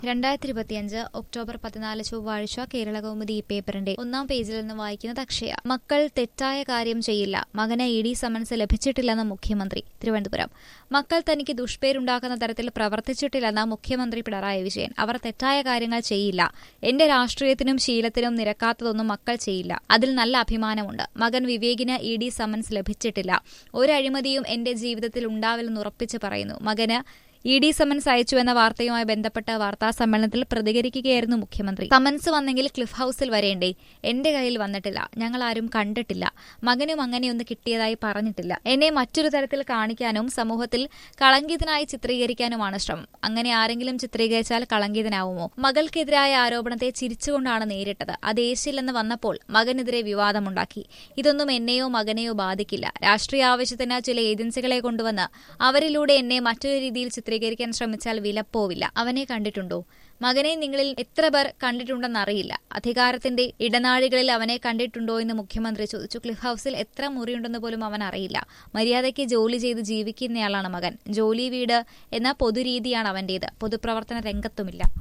രണ്ടായിരത്തി ഇരുപത്തിയഞ്ച് ഒക്ടോബർ പതിനാല് ചൊവ്വാഴ്ച കേരള കൗമുദി ഈ പേപ്പറിന്റെ ഒന്നാം പേജിൽ നിന്ന് വായിക്കുന്നത് അക്ഷയ മക്കൾ തെറ്റായ കാര്യം ചെയ്യില്ല മകന് ഇ ഡി സമൻസ് ലഭിച്ചിട്ടില്ലെന്ന് മുഖ്യമന്ത്രി തിരുവനന്തപുരം മക്കൾ തനിക്ക് ദുഷ്പേരുണ്ടാക്കുന്ന തരത്തിൽ പ്രവർത്തിച്ചിട്ടില്ലെന്ന് മുഖ്യമന്ത്രി പിണറായി വിജയൻ അവർ തെറ്റായ കാര്യങ്ങൾ ചെയ്യില്ല എന്റെ രാഷ്ട്രീയത്തിനും ശീലത്തിനും നിരക്കാത്തതൊന്നും മക്കൾ ചെയ്യില്ല അതിൽ നല്ല അഭിമാനമുണ്ട് മകൻ വിവേകിന് ഇ ഡി സമൻസ് ലഭിച്ചിട്ടില്ല ഒരു അഴിമതിയും എന്റെ ജീവിതത്തിൽ ഉണ്ടാവില്ലെന്ന് ഉറപ്പിച്ച് പറയുന്നു മകന് ഇ ഡി സമൻസ് അയച്ചുവെന്ന വാർത്തയുമായി ബന്ധപ്പെട്ട വാർത്താ സമ്മേളനത്തിൽ പ്രതികരിക്കുകയായിരുന്നു മുഖ്യമന്ത്രി സമൻസ് വന്നെങ്കിൽ ക്ലിഫ് ഹൌസിൽ വരേണ്ടേ എന്റെ കയ്യിൽ വന്നിട്ടില്ല ഞങ്ങൾ ആരും കണ്ടിട്ടില്ല മകനും അങ്ങനെയൊന്ന് കിട്ടിയതായി പറഞ്ഞിട്ടില്ല എന്നെ മറ്റൊരു തരത്തിൽ കാണിക്കാനും സമൂഹത്തിൽ കളങ്കിതനായി ചിത്രീകരിക്കാനുമാണ് ശ്രമം അങ്ങനെ ആരെങ്കിലും ചിത്രീകരിച്ചാൽ കളങ്കിതനാവുമോ മകൾക്കെതിരായ ആരോപണത്തെ ചിരിച്ചുകൊണ്ടാണ് നേരിട്ടത് അത് ഏശില്ലെന്ന് വന്നപ്പോൾ മകനെതിരെ വിവാദമുണ്ടാക്കി ഇതൊന്നും എന്നെയോ മകനെയോ ബാധിക്കില്ല രാഷ്ട്രീയ ആവശ്യത്തിന് ചില ഏജൻസികളെ കൊണ്ടുവന്ന് അവരിലൂടെ എന്നെ മറ്റൊരു രീതിയിൽ ചിത്രീകരിക്കാൻ ശ്രമിച്ചാൽ വിലപ്പോവില്ല അവനെ കണ്ടിട്ടുണ്ടോ മകനെ നിങ്ങളിൽ എത്ര പേർ കണ്ടിട്ടുണ്ടെന്നറിയില്ല അധികാരത്തിന്റെ ഇടനാഴികളിൽ അവനെ കണ്ടിട്ടുണ്ടോ എന്ന് മുഖ്യമന്ത്രി ചോദിച്ചു ക്ലിഫ് ഹൌസിൽ എത്ര മുറിയുണ്ടെന്ന് പോലും അവൻ അറിയില്ല മര്യാദയ്ക്ക് ജോലി ചെയ്ത് ജീവിക്കുന്നയാളാണ് മകൻ ജോലി വീട് എന്ന പൊതുരീതിയാണ് അവന്റേത് പൊതുപ്രവർത്തന രംഗത്തുമില്ല